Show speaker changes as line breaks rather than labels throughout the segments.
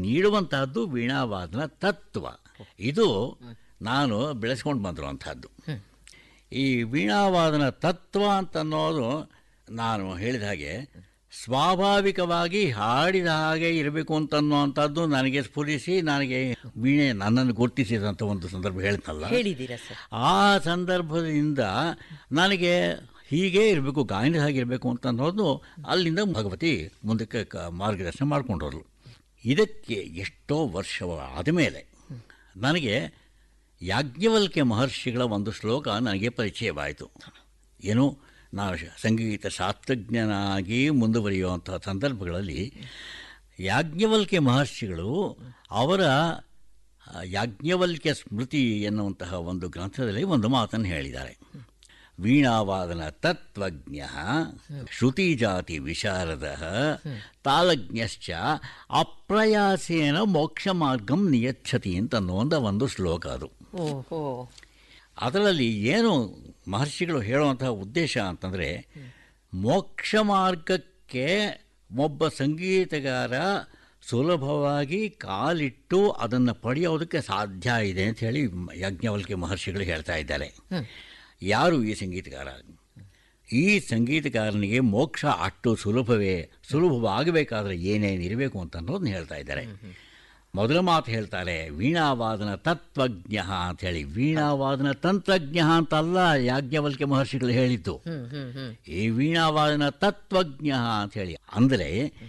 ನೀಡುವಂತಹದ್ದು ವೀಣಾವಾದನ ತತ್ವ ಇದು ನಾನು ಬೆಳೆಸ್ಕೊಂಡು ಬಂದಿರುವಂತಹದ್ದು ಈ ವೀಣಾವಾದನ ತತ್ವ ಅಂತ ಅನ್ನೋದು ನಾನು ಹೇಳಿದ ಹಾಗೆ ಸ್ವಾಭಾವಿಕವಾಗಿ ಹಾಡಿದ ಹಾಗೆ ಇರಬೇಕು ಅಂತ ಅನ್ನುವಂಥದ್ದು ನನಗೆ ಸ್ಫುರಿಸಿ ನನಗೆ ವೀಣೆ ನನ್ನನ್ನು ಗುರುತಿಸಿದಂಥ ಒಂದು ಸಂದರ್ಭ ಹೇಳ್ತಲ್ಲ
ಹೇಳಿದ್ದೀರಾ ಸರ್
ಆ ಸಂದರ್ಭದಿಂದ ನನಗೆ ಹೀಗೆ ಇರಬೇಕು ಗಾಯನದ ಹಾಗೆ ಇರಬೇಕು ಅಂತ ಅನ್ನೋದು ಅಲ್ಲಿಂದ ಭಗವತಿ ಮುಂದಕ್ಕೆ ಕ- ಮಾರ್ಗದರ್ಶನ ಮಾಡಿಕೊಂಡರು ಇದಕ್ಕೆ ಎಷ್ಟೋ ವರ್ಷ ಆದಮೇಲೆ ನನಗೆ ಯಾಜ್ಞವಲ್ಕ್ಯ ಮಹರ್ಷಿಗಳ ಒಂದು ಶ್ಲೋಕ ನನಗೆ ಪರಿಚಯವಾಯಿತು ಏನು ನಾನು ಶ- ಸಂಗೀತ ಶಾಸ್ತ್ರಜ್ಞನಾಗಿ ಮುಂದುವರಿಯುವಂಥ ಸಂದರ್ಭಗಳಲ್ಲಿ ಯಾಜ್ಞವಲ್ಕ್ಯ ಮಹರ್ಷಿಗಳು ಅವರ ಆ, ಯಾಜ್ಞವಲ್ಕ್ಯ ಸ್ಮೃತಿ ಎನ್ನುವಂತಹ ಒಂದು ಗ್ರಂಥದಲ್ಲಿ ಒಂದು ಮಾತನ್ನು ಹೇಳಿದ್ದಾರೆ ವೀಣಾವಾದನ ತತ್ವಜ್ಞ ಶ್ರುತಿ ಜಾತಿ ವಿಶಾರದ ತಾಲಜ್ಞಶ್ಚ ಅಪ್ರಯಾಸೇನ ಮೋಕ್ಷ ಮಾರ್ಗಂ ನಿಯಚ್ಛತಿ ಅಂತ ಅನ್ನುವಂಥ ಒಂದು ಶ್ಲೋಕ ಅದು
ಓಹೋ
ಅದರಲ್ಲಿ ಏನು ಮಹರ್ಷಿಗಳು ಹೇಳುವಂತಹ ಉದ್ದೇಶ ಅಂತಂದರೆ ಮೋಕ್ಷ ಮಾರ್ಗಕ್ಕೆ ಒಬ್ಬ ಸಂಗೀತಗಾರ ಸುಲಭವಾಗಿ ಕಾಲಿಟ್ಟು ಅದನ್ನು ಪಡೆಯೋದಕ್ಕೆ ಸಾಧ್ಯ ಇದೆ ಅಂತ ಹೇಳಿ ಯಾಜ್ಞವಲ್ಕ್ಯ ಮಹರ್ಷಿಗಳು ಹೇಳ್ತಾ ಇದ್ದಾರೆ ಯಾರು ಈ ಸಂಗೀತಗಾರ ಈ ಸಂಗೀತಗಾರನಿಗೆ ಮೋಕ್ಷ ಅಷ್ಟು ಸುಲಭವೇ ಸುಲಭವಾಗಬೇಕಾದ್ರೆ ಏನೇನು ಇರಬೇಕು ಅಂತ ಅನ್ನೋದನ್ನ ಹೇಳ್ತಾ ಇದ್ದಾರೆ ಮೊದಲ ಮಾತು ಹೇಳ್ತಾರೆ ವೀಣಾವಾದನ ತತ್ವಜ್ಞ ಅಂತ ಹೇಳಿ ವೀಣಾವಾದನ ತಂತ್ರಜ್ಞ ಅಂತಲ್ಲ ಯಾಜ್ಞವಲ್ಕ್ಯ ಮಹರ್ಷಿಗಳು ಹೇಳಿದ್ದು
ಹ್ಮ್ ಹ್ಮ್ ಹ್ಮ್
ಈ ವೀಣಾವಾದನ ತತ್ವಜ್ಞ ಅಂತ ಹೇಳಿ ಅಂದರೆ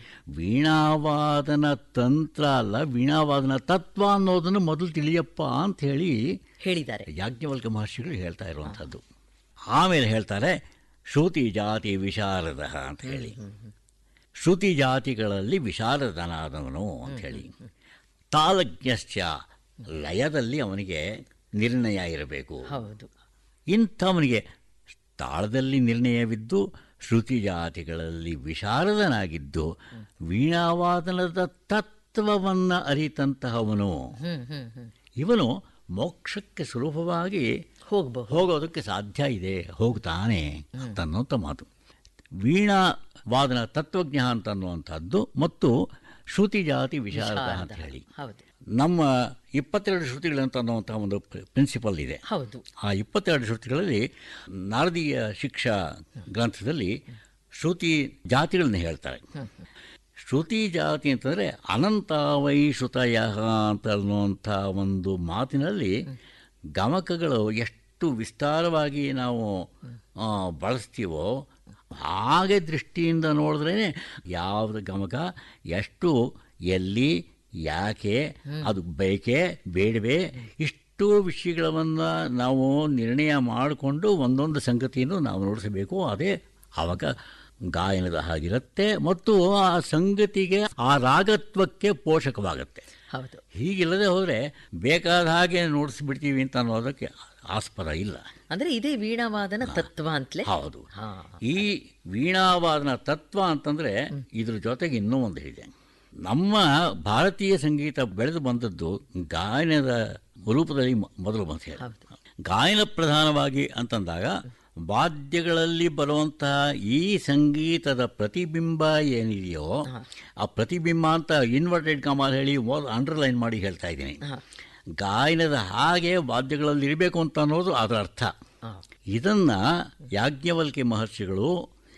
ವೀಣಾವಾದನ ತಂತ್ರ ಅಲ್ಲ ವೀಣಾವಾದನ ತತ್ವ ಅನ್ನೋದನ್ನು ಮೊದಲು ತಿಳಿಯಪ್ಪ ಅಂತ ಹೇಳಿ
ಹೇಳಿದ್ದಾರೆ
ಯಾಜ್ಞವಲ್ಕ್ಯ ಮಹರ್ಷಿಗಳು ಹೇಳ್ತಾ ಇರುವಂಥದ್ದು ಆಮೇಲೆ ಹೇಳ್ತಾರೆ ಶ್ರುತಿ ಜಾತಿ ವಿಶಾರದ ಅಂತ ಹೇಳಿ ಶ್ರುತಿ ಜಾತಿಗಳಲ್ಲಿ ವಿಶಾರದನಾದವನು ಅಂತ ಹೇಳಿ ತಾಲಜ್ಞಶ್ಚ ಲಯದಲ್ಲಿ ಅವನಿಗೆ ನಿರ್ಣಯ ಇರಬೇಕು
ಹೌದು
ಇಂಥವನಿಗೆ ತಾಳದಲ್ಲಿ ನಿರ್ಣಯವಿದ್ದು ಶ್ರುತಿ ಜಾತಿಗಳಲ್ಲಿ ವಿಶಾರದನಾಗಿದ್ದು ವೀಣಾವಾದನದ ತತ್ವವನ್ನು ಅರಿತಂತಹವನು
ಹ್ಮ್ ಹ್ಮ್ ಹ್ಮ್
ಇವನು ಮೋಕ್ಷಕ್ಕೆ ಸುಲಭವಾಗಿ
ಹೋಗ್ಬಹುದು
ಹೋಗೋದಕ್ಕೆ ಸಾಧ್ಯ ಇದೆ ಹೋಗ್ತಾನೆ ಅಂತ ಅನ್ನೋಂಥ ಮಾತು ವೀಣಾ ವಾದನ ತತ್ವಜ್ಞ ಅಂತ ಅನ್ನುವಂಥದ್ದು ಮತ್ತು ಶ್ರುತಿ ಜಾತಿ ವಿಶಾರದ ಅಂತ ಹೇಳಿ
ಹೌದು
ನಮ್ಮ ಇಪ್ಪತ್ತೆರಡು ಶ್ರುತಿಗಳಂತ ಅನ್ನುವಂಥ ಒಂದು ಪ್ರಿನ್ಸಿಪಲ್ ಇದೆ
ಹೌದು
ಆ ಇಪ್ಪತ್ತೆರಡು ಶ್ರುತಿಗಳಲ್ಲಿ ನಾರದೀಯ ಶಿಕ್ಷಾ ಗ್ರಂಥದಲ್ಲಿ ಶ್ರುತಿ ಜಾತಿಗಳನ್ನ ಹೇಳ್ತಾರೆ ಶ್ರುತಿ ಜಾತಿ ಅಂತಂದರೆ ಅನಂತ ವೈ ಶ್ರುತಯ ಅಂತ ಅನ್ನುವಂಥ ಒಂದು ಮಾತಿನಲ್ಲಿ ಗಮಕಗಳು ಎಷ್ಟು ವಿಸ್ತಾರವಾಗಿ ನಾವು ಆ, ಬಳಸ್ತೀವೋ ಹಾಗೆ ದೃಷ್ಟಿಯಿಂದ ನೋಡಿದ್ರೇ ಯಾವುದು ಗಮಕ ಎಷ್ಟು ಎಲ್ಲಿ ಯಾಕೆ ಅದು ಬೇಕೇ ಬೇಡವೇ ಇಷ್ಟು ವಿಷಯಗಳನ್ನು ನಾವು ನಿರ್ಣಯ ಮಾಡಿಕೊಂಡು ಒಂದೊಂದು ಸಂಗತಿಯನ್ನು ನಾವು ನೋಡಿಸಬೇಕು ಅದೇ ಆವಾಗ ಗಾಯನದ ಹಾಗಿರುತ್ತೆ ಮತ್ತು ಆ ಸಂಗತಿಗೆ ಆ ರಾಗತ್ವಕ್ಕೆ ಪೋಷಕವಾಗುತ್ತೆ
ಹೌದು
ಹೀಗಿಲ್ಲದೆ ಹೋದರೆ ಬೇಕಾದ ಹಾಗೆ ನೋಡಿಸ್ಬಿಡ್ತೀವಿ ಅಂತ ಅನ್ನೋದಕ್ಕೆ ಆಸ್ಪದ ಇಲ್ಲ
ಅಂದ್ರೆ ಇದೇ ವೀಣಾವಾದನ ತತ್ವ ಅಂತಲೇ
ಹೌದು
ಹಾ
ಈ ವೀಣಾವಾದನ ತತ್ವ ಅಂತಂದರೆ ಇದ್ರ ಜೊತೆಗೆ ಇನ್ನೂ ಒಂದು ಇದೆ ನಮ್ಮ ಭಾರತೀಯ ಸಂಗೀತ ಬೆಳೆದು ಬಂದದ್ದು ಗಾಯನದ ರೂಪದಲ್ಲಿ ಮ- ಮೊದಲು ಬಂತು ಹೇಳಿ
ಹೌದು.
ಗಾಯನ ಪ್ರಧಾನವಾಗಿ ಅಂತಂದಾಗ ವಾದ್ಯಗಳಲ್ಲಿ ಬರುವಂತಹ ಈ ಸಂಗೀತದ ಪ್ರತಿಬಿಂಬ ಏನಿದೆಯೋ ಆ ಪ್ರತಿಬಿಂಬ ಅಂತ ಇನ್ವರ್ಟೆಡ್ ಕಮಾಲ್ ಹೇಳಿ ಅಂಡರ್ಲೈನ್ ಮಾಡಿ ಹೇಳ್ತಾ ಇದ್ದೀನಿ
ಹಾ.
ಗಾಯನದ ಹಾಗೆ ವಾದ್ಯಗಳಲ್ಲಿ ಇರಬೇಕು ಅಂತ ಅನ್ನೋದು ಅದರ ಅರ್ಥ
ಹಾ.
ಇದನ್ನು ಯಾಜ್ಞವಲ್ಕ್ಯ ಮಹರ್ಷಿಗಳು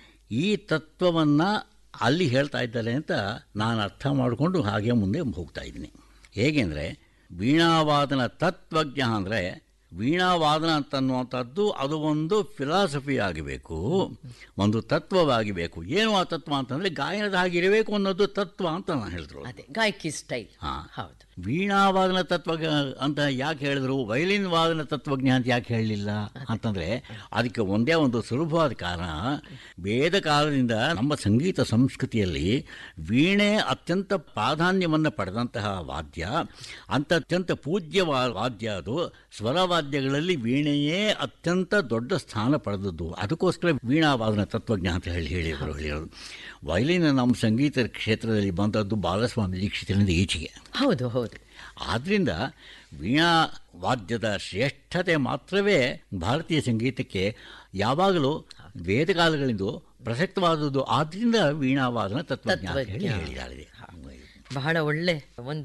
ಈ ತತ್ವವನ್ನು ಅಲ್ಲಿ ಹೇಳ್ತಾ ಇದ್ದಾರೆ ಅಂತ ನಾನು ಅರ್ಥ ಮಾಡಿಕೊಂಡು ಹಾಗೆ ಮುಂದೆ ಹೋಗ್ತಾ ಇದ್ದೀನಿ ಹೇಗೆಂದರೆ ವೀಣಾವಾದನ ತತ್ವಜ್ಞ ಅಂದರೆ ವೀಣಾವಾದನ ಅಂತನ್ನುವಂಥದ್ದು ಅದು ಒಂದು ಫಿಲಾಸಫಿ ಆಗಬೇಕು ಒಂದು ತತ್ವವಾಗಿಬೇಕು ಏನು ಆ ತತ್ವ ಅಂತಂದರೆ ಗಾಯನದ ಹಾಗೆ ಇರಬೇಕು ಅನ್ನೋದು ತತ್ವ ಅಂತ ನಾನು ಹೇಳಿದ್ರು
ಅದೇ ಗಾಯಕಿ ಸ್ಟೈಲ್
ಹಾ.
ಹೌದು
ವೀಣಾವಾದನ ತತ್ವ ಅಂತ ಯಾಕೆ ಹೇಳಿದ್ರು ವೈಲಿನ್ ವಾದನ ತತ್ವಜ್ಞ ಅಂತ ಯಾಕೆ ಹೇಳಲಿಲ್ಲ ಅಂತಂದರೆ ಅದಕ್ಕೆ ಒಂದೇ ಒಂದು ಸುಲಭವಾದ ಕಾರಣ ವೇದ ಕಾಲದಿಂದ ನಮ್ಮ ಸಂಗೀತ ಸಂಸ್ಕೃತಿಯಲ್ಲಿ ವೀಣೆ ಅತ್ಯಂತ ಪ್ರಾಧಾನ್ಯವನ್ನು ಪಡೆದಂತಹ ವಾದ್ಯ ಅಂತ ಅತ್ಯಂತ ಪೂಜ್ಯ ವಾದ್ಯ ಅದು ಸ್ವರವಾದ್ಯಗಳಲ್ಲಿ ವೀಣೆಯೇ ಅತ್ಯಂತ ದೊಡ್ಡ ಸ್ಥಾನ ಪಡೆದದ್ದು ಅದಕ್ಕೋಸ್ಕರ ವೀಣಾವಾದನ ತತ್ವಜ್ಞ ಅಂತ ಹೇಳಿ ಹೇಳಿದರು ಹೇಳಿರೋದು ವಯಲಿನ್ ನಮ್ಮ ಸಂಗೀತ ಕ್ಷೇತ್ರದಲ್ಲಿ ಬಂದದ್ದು ಬಾಲಸ್ವಾಮಿ ದೀಕ್ಷಿತರಿಂದ ಈಚೆಗೆ
ಹೌದು ಹೌದು
ಆದ್ದರಿಂದ ವೀಣಾ ವಾದ್ಯದ ಶ್ರೇಷ್ಠತೆ ಮಾತ್ರವೇ ಭಾರತೀಯ ಸಂಗೀತಕ್ಕೆ ಯಾವಾಗಲೂ ವೇದಕಾಲಗಳಿಂದ ಪ್ರಸಕ್ತವಾದದ್ದು ಆದ್ದರಿಂದ ವೀಣಾವಾದನ ತತ್ವಜ್ಞ ಅಂತ ಹೇಳಿ
ತತ್ವಜ್ಞ.
ಹೇಳಿದ್ದಾರೆ
ಬಹಳ ಒಳ್ಳೆ ಒಂದು